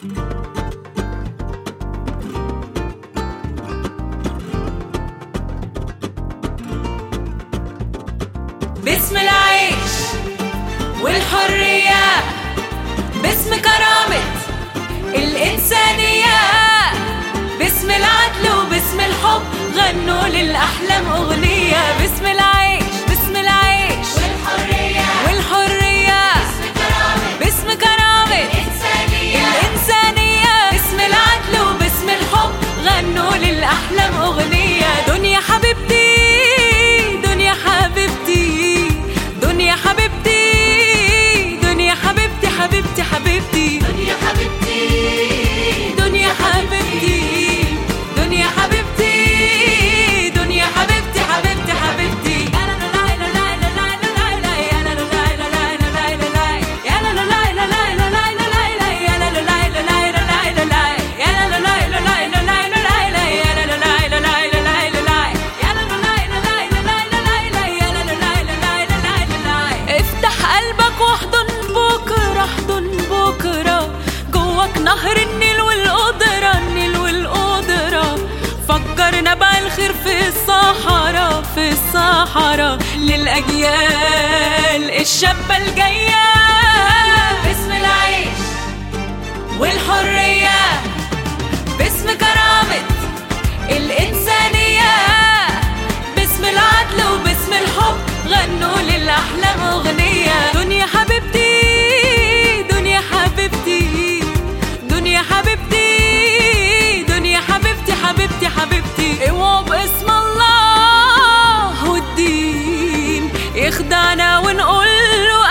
باسم العيش والحرية باسم كرامة الإنسانية باسم العدل وباسم الحب غنوا للأحلام أغنية باسم العيش باسم العيش والحرية والحرية باسم كرامة باسم كرامة الإنسانية الإنسانية باسم العدل وباسم الحب غنوا للأحلام أغنية دنيا حبيبتي دنيا حبيبتي دنيا حبيبتي دنيا حبيبتي حبيبتي حبيبتي دنيا حبيبتي دنيا حبيبتي دنيا حبيبتي دنيا حبيبتي حبيبتي حبيبتي يا لا لا لا لا لا لا لا لا يا لا لا لا لا لا لا لا يا لا لا لا لا لا لا لا يا لا لا لا لا لا لا لا يا لا لا لا لا لا لا لا يا لا لا لا لا لا لا لا يا لا لا لا لا لا لا يا لا لا لا لا لا لا افتح قلبك واحضن بكره احضن بكره جواك نهر النيل والقدرة النيل والقدرة فكر نبع الخير في الصحراء في الصحراء للأجيال الشابة الجاية باسم العيش والحرية باسم كرامة الإنسانية باسم العدل وباسم الحب غنوا للأحلام أغنية دنيا حبيبتي دنيا حبيبتي دنيا حبيبتي دنيا حبيبتي حبيبتي حبيبتي اوعوا باسم الله والدين يخدعنا ونقول له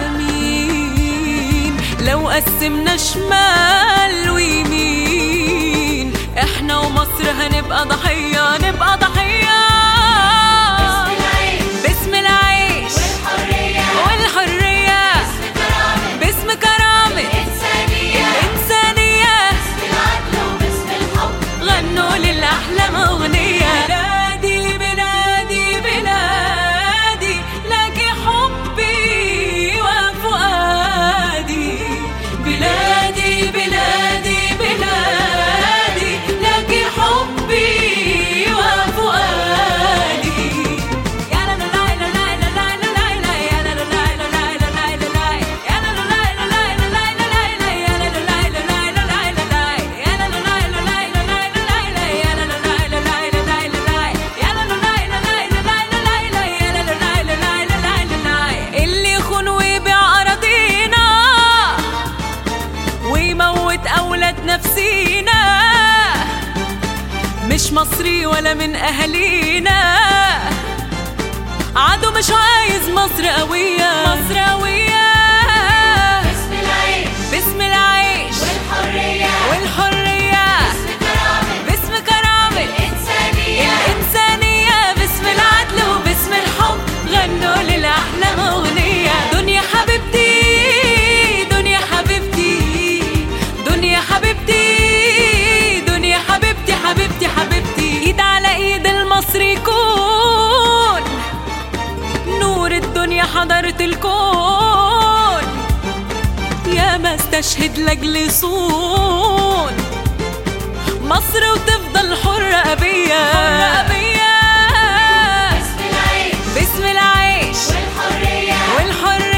آمين لو قسمنا شمال ويمين احنا ومصر هنبقى ضحية نبقى ضحية باسم العيش باسم العيش والحرية والحرية باسم كرامة باسم كرامة الإنسانية الإنسانية باسم العدل وباسم الحب غنوا للأحلام أغنية بلادي بلادي بلادي لك حبي وفؤادي بلادي بلادي بلادي لك حبي وفؤادي يا لا لا لا لا لا لا لا لا يا لا لا لا لا لا لا لا يا لا لا لا لا لا لا لا يا لا لا لا لا لا لا لا يا لا لا لا لا لا لا لا يا لا لا لا لا لا لا لا يا لا لا لا لا لا لا لا يا لا لا لا لا لا لا اللي يخون ويبيع أراضينا ويموت أولاد نفسينا مش مصري ولا من أهالينا عدو مش عايز مصر قوية مصر قوية باسم العيش باسم العيش والحرية والحرية باسم كرامة باسم كرامة الإنسانية الإنسانية باسم العدل وباسم الحب غنوا للأحلام أغنية دنيا حبيبتي دنيا حبيبتي دنيا حبيبتي دنيا حبيبتي حبيبتي حبيبتي إيد على إيد المصري يكون نور الدنيا حضرة الكون يا ما استشهد لاجل صون مصر وتفضل حرة أبية حرة أبية باسم العيش باسم العيش والحرية والحرية